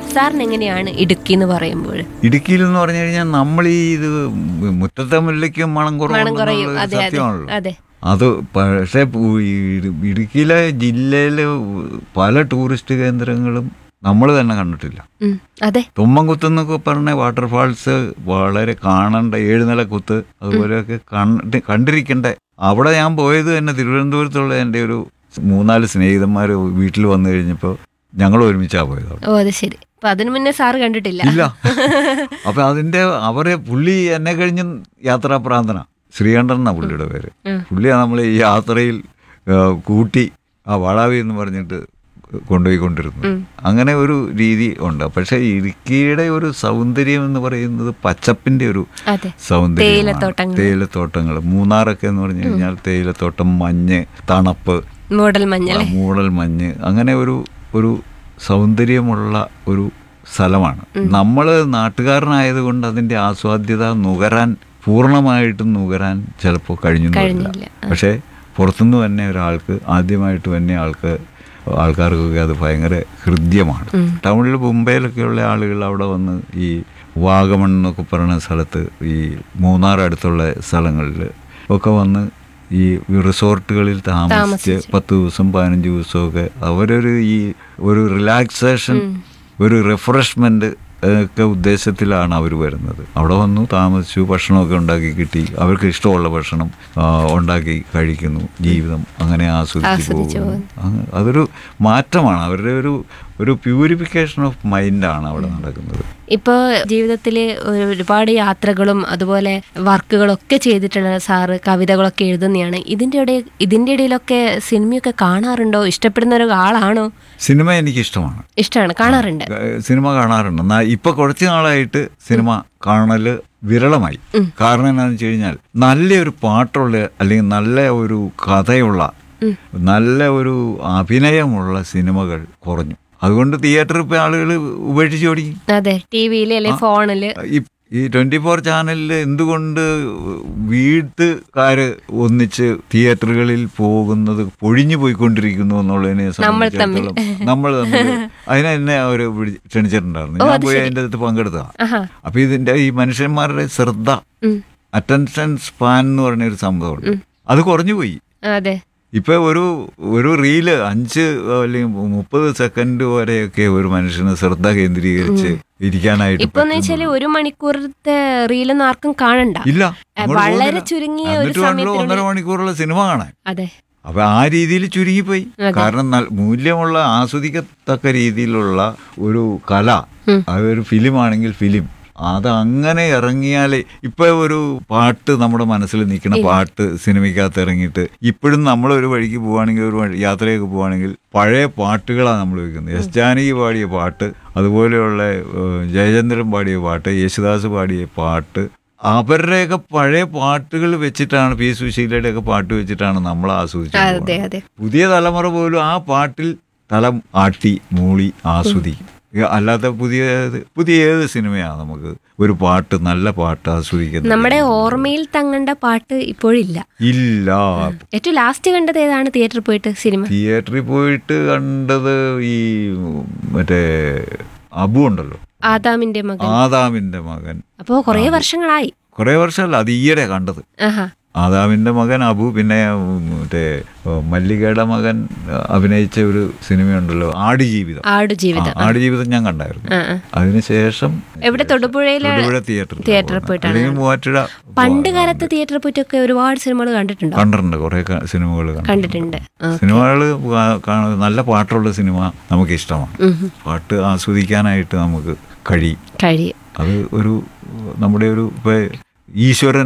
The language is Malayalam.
സാറിന് എങ്ങനെയാണ് ഇടുക്കി എന്ന് പറയുമ്പോൾ ഇടുക്കിയിൽ എന്ന് പറഞ്ഞു കഴിഞ്ഞാൽ നമ്മൾ ഈ ഇത് മുറ്റത്തെ മുല്ലയ്ക്കും മണം മണം കുറയും കുറവുണ്ടെന്നുള്ളത് അതെ അതെ സത്യമാണല്ലോ അതെ അത് പക്ഷേ പു- ഈ ഇടു- ഇടുക്കിയിലെ ജില്ലയിലെ പല ടൂറിസ്റ്റ് കേന്ദ്രങ്ങളും നമ്മൾ തന്നെ കണ്ടിട്ടില്ല ഉം, അതെ തുമ്മൻകുത്ത് എന്നൊക്കെ പറഞ്ഞ വാട്ടർഫാൾസ് വളരെ കാണേണ്ട ഏഴുനില കുത്ത് അതുപോലെയൊക്കെ കണ്ട് കണ്ടിരിക്കേണ്ട അവിടെ ഞാൻ പോയത് തന്നെ തിരുവനന്തപുരത്തുള്ള എൻ്റെ ഒരു മൂന്നാല് സ്നേഹിതന്മാർ വീട്ടിൽ വന്നു കഴിഞ്ഞപ്പോൾ ഞങ്ങൾ ഒരുമിച്ചാണ് പോയത് അവിടെ ഓ അത് ശരി അപ്പൊ അതിനു മുന്നേ സാറ് കണ്ടിട്ടില്ല ഇല്ല അപ്പൊ അതിന്റെ അവരെ പുള്ളി എന്നെ കഴിഞ്ഞ് യാത്രാപ്രാന്തന ശ്രീകണ്ഠൻ എന്നാ പുള്ളിയുടെ പേര് ഉം. പുള്ളിയാ നമ്മൾ ഈ യാത്രയിൽ ആ, കൂട്ടി ആ വളാവി എന്ന് പറഞ്ഞിട്ട് കൊണ്ടുപോയിക്കൊണ്ടിരുന്നു ഉം. അങ്ങനെ ഒരു രീതി ഉണ്ട് പക്ഷെ ഇടുക്കിയുടെ ഒരു സൗന്ദര്യം എന്ന് പറയുന്നത് പച്ചപ്പിന്റെ ഒരു അതെ സൗന്ദര്യം തേയിലത്തോട്ടങ്ങൾ. തേയിലത്തോട്ടങ്ങൾ മൂന്നാറൊക്കെ എന്ന് പറഞ്ഞു കഴിഞ്ഞാൽ തേയിലത്തോട്ടം മഞ്ഞ് തണുപ്പ് മൂടൽ മഞ്ഞല്ലേ മൂടൽ മഞ്ഞ് അങ്ങനെ ഒരു ഒരു സൗന്ദര്യമുള്ള ഒരു സ്ഥലമാണ് നമ്മൾ നാട്ടുകാരനായതുകൊണ്ട് അതിൻ്റെ ആസ്വാദ്യത നുകരാൻ പൂർണ്ണമായിട്ടും നുകരാൻ ചിലപ്പോൾ കഴിഞ്ഞു എന്ന് വരില്ല. കഴിഞ്ഞില്ല. പക്ഷേ പുറത്തുനിന്ന് തന്നെ ഒരാൾക്ക് ആദ്യമായിട്ട് തന്നെ ആൾക്ക് ആൾക്കാർക്കൊക്കെ അത് ഭയങ്കര ഹൃദ്യമാണ് ടൗണിൽ മുംബൈയിലൊക്കെയുള്ള ആളുകൾ അവിടെ വന്ന് ഈ വാഗമൺ എന്നൊക്കെ പറയുന്ന സ്ഥലത്ത് ഈ മൂന്നാർ അടുത്തുള്ള സ്ഥലങ്ങളിൽ ഒക്കെ വന്ന് ഈ റിസോർട്ടുകളിൽ താമസിച്ച് പത്ത് ദിവസം പതിനഞ്ച് ദിവസമൊക്കെ അവരൊരു ഈ ഒരു റിലാക്സേഷൻ ഒരു റിഫ്രഷ്മെന്റ് ഒക്കെ ഉദ്ദേശത്തിലാണ് അവർ വരുന്നത് അവിടെ വന്നു താമസിച്ചു ഭക്ഷണമൊക്കെ ഉണ്ടാക്കി കിട്ടി അവർക്ക് ഇഷ്ടമുള്ള ഭക്ഷണം ആ, ഉണ്ടാക്കി കഴിക്കുന്നു ജീവിതം അങ്ങനെ ആസ്വദിച്ച് ആസ്വദിച്ച് പോകുന്നു അങ്ങ് അതൊരു മാറ്റമാണ് അവരുടെ ഒരു ഒരു പ്യൂരിഫിക്കേഷൻ ഓഫ് മൈൻഡാണ് അവിടെ നടക്കുന്നത് ഇപ്പോൾ ജീവിതത്തിൽ ഒരുപാട് യാത്രകളും അതുപോലെ വർക്കുകളൊക്കെ ചെയ്തിട്ടുള്ള സാറ് കവിതകളൊക്കെ എഴുതുന്നതാണ് ഇതിൻ്റെ ഇടയിൽ ഇതിൻ്റെ ഇടയിലൊക്കെ സിനിമയൊക്കെ കാണാറുണ്ടോ ഇഷ്ടപ്പെടുന്ന ഒരു ആളാണോ സിനിമ എനിക്കിഷ്ടമാണ് ഇഷ്ടമാണ് കാണാറുണ്ട് ഏഹ് സിനിമ കാണാറുണ്ട് എന്നാ ഇപ്പൊ കുറച്ച് നാളായിട്ട് സിനിമ കാണല് വിരളമായി കാരണം എന്താണെന്ന് വെച്ച് കഴിഞ്ഞാൽ നല്ലൊരു പാട്ടുള്ള അല്ലെങ്കിൽ നല്ല ഒരു കഥയുള്ള നല്ല ഒരു അഭിനയമുള്ള സിനിമകൾ കുറഞ്ഞു അതുകൊണ്ട് തിയേറ്ററിൽ ഇപ്പോൾ ആളുകൾ ഉപേക്ഷിച്ച് തുടങ്ങി അതെ ടി വിയിൽ അല്ലെ ഫോണിൽ ഈ- ഈ ട്വന്റി ഫോർ ചാനലിൽ എന്തുകൊണ്ട് വീട്ടുകാര് ഒന്നിച്ച് തിയേറ്ററുകളിൽ പോകുന്നത് പൊഴിഞ്ഞു പോയിക്കൊണ്ടിരിക്കുന്നു എന്നുള്ളതിനെ സംബന്ധിച്ചിടത്തോളം നമ്മൾ തമ്മിൽ അതിനെ എന്നെ അവർ ക്ഷണിച്ചിട്ടുണ്ടായിരുന്നു ഞാൻ പോയി അതിൻ്റെ അകത്ത് പങ്കെടുത്ത ആഹാ അപ്പൊ ഇതിന്റെ ഈ മനുഷ്യന്മാരുടെ ശ്രദ്ധ ഉം. അറ്റൻഷൻ സ്പാൻ എന്ന് പറഞ്ഞ ഒരു സംഭവമുണ്ട് അത് കുറഞ്ഞു പോയി അതെ ഇപ്പൊ ഒരു ഒരു റീല് അഞ്ച് അല്ലെങ്കിൽ മുപ്പത് സെക്കൻഡ് വരെയൊക്കെ ഒരു മനുഷ്യന് ശ്രദ്ധ കേന്ദ്രീകരിച്ച് ഇരിക്കാനായിട്ട് ഇപ്പൊ എന്ന് വെച്ചാല് ഒരു മണിക്കൂറത്തെ റീലൊന്നും ആർക്കും കാണണ്ട ഇല്ല ഏ, നമ്മൾ വളരെ പോകുന്നില്ല. ചുരുങ്ങിയ ഒരു എന്നിട്ട് വേണമല്ലോ സമയത്തിനുള്ളിൽ- ഒന്നര മണിക്കൂറുള്ള സിനിമ കാണാൻ അതെ അപ്പൊ ആ രീതിയിൽ ചുരുങ്ങിപ്പോയി കാരണം നൽ- മൂല്യമുള്ള ആസ്വദിക്കത്തക്ക രീതിയിലുള്ള ഒരു കല അതൊരു ഫിലിം ആണെങ്കിൽ ഫിലിം അത് അങ്ങനെ ഇറങ്ങിയാലേ ഇപ്പൊ ഒരു പാട്ട് നമ്മുടെ മനസ്സിൽ നിൽക്കുന്ന പാട്ട് സിനിമയ്ക്കകത്ത് ഇറങ്ങിയിട്ട് ഇപ്പോഴും നമ്മൾ ഒരു വഴിക്ക് പോവുകയാണെങ്കിൽ ഒരു വഴി- യാത്രയൊക്കെ പോവുകയാണെങ്കിൽ പഴയ പാട്ടുകളാണ് നമ്മൾ വെക്കുന്നത് എസ് ജാനകി പാടിയ പാട്ട് അതുപോലെയുള്ള ഏഹ്, ജയചന്ദ്രൻ പാടിയ പാട്ട് യേശുദാസ് പാടിയ പാട്ട് അവരുടെയൊക്കെ പഴയ പാട്ടുകൾ വെച്ചിട്ടാണ് പി സുശീലയുടെ ഒക്കെ പാട്ട് വെച്ചിട്ടാണ് നമ്മൾ ആസ്വദിച്ചത് അതെ അതെ പുതിയ തലമുറ പോലും ആ പാട്ടിൽ തലം ആട്ടി മൂളി ആസ്വദിക്കും ഇ- അല്ലാത്ത പുതിയ പുതിയ ഏത് സിനിമയാണ് നമുക്ക് ഒരു പാട്ട് നല്ല പാട്ട് ആസ്വദിക്കുന്നത് നമ്മുടെ ഓർമ്മയിൽ തങ്ങേണ്ട പാട്ട് ഇപ്പോഴില്ല ഇല്ല ഏറ്റവും ലാസ്റ്റ് കണ്ടത് ഏതാണ് തിയേറ്ററിൽ പോയിട്ട് സിനിമ തിയേറ്ററിൽ പോയിട്ട് കണ്ടത് ഈ മറ്റേ അബു ഉണ്ടല്ലോ ആദാമിന്റെ മകൻ ആദാമിന്റെ മകൻ അപ്പോ കുറേ വർഷങ്ങളായി കുറെ വർഷമല്ല അത് ഈയിടെ കണ്ടത് ആഹാ ആദാമിന്റെ മകൻ അബു പിന്നെ ഉം, മറ്റേ ഉം, മല്ലികയുടെ മകൻ അഹ്, അഭിനയിച്ച ഒരു സിനിമയുണ്ടല്ലോ ആടുജീവിതം ആടുജീവിതം ആ, ആടുജീവിതം ഞാൻ കണ്ടായിരുന്നു ആ, ആ. അതിനുശേഷം എവിടെ തൊടുപുഴയിലെ തൊടുപുഴ തിയേറ്ററിൽ തിയേറ്ററിൽ പോയിട്ടാണ് അല്ലെങ്കിൽ മൂവാറ്റുപുഴ പണ്ട് കാലത്ത് തിയേറ്ററിൽ പോയിട്ടൊക്കെ ഒരുപാട് സിനിമകൾ കണ്ടിട്ടുണ്ടോ കണ്ടിട്ടുണ്ട് കുറെ സിനിമകൾ കണ്ടിട്ടുണ്ട് ആ. സിനിമകൾ നല്ല പാട്ടുള്ള സിനിമ നമുക്ക് ഇഷ്ടമാണ് ഉം. പാട്ട് ആസ്വദിക്കാനായിട്ട് നമുക്ക് കഴിയും കഴിയും അത് ഒരു നമ്മുടെ ഒരു ഇപ്പൊ ഈശ്വരൻ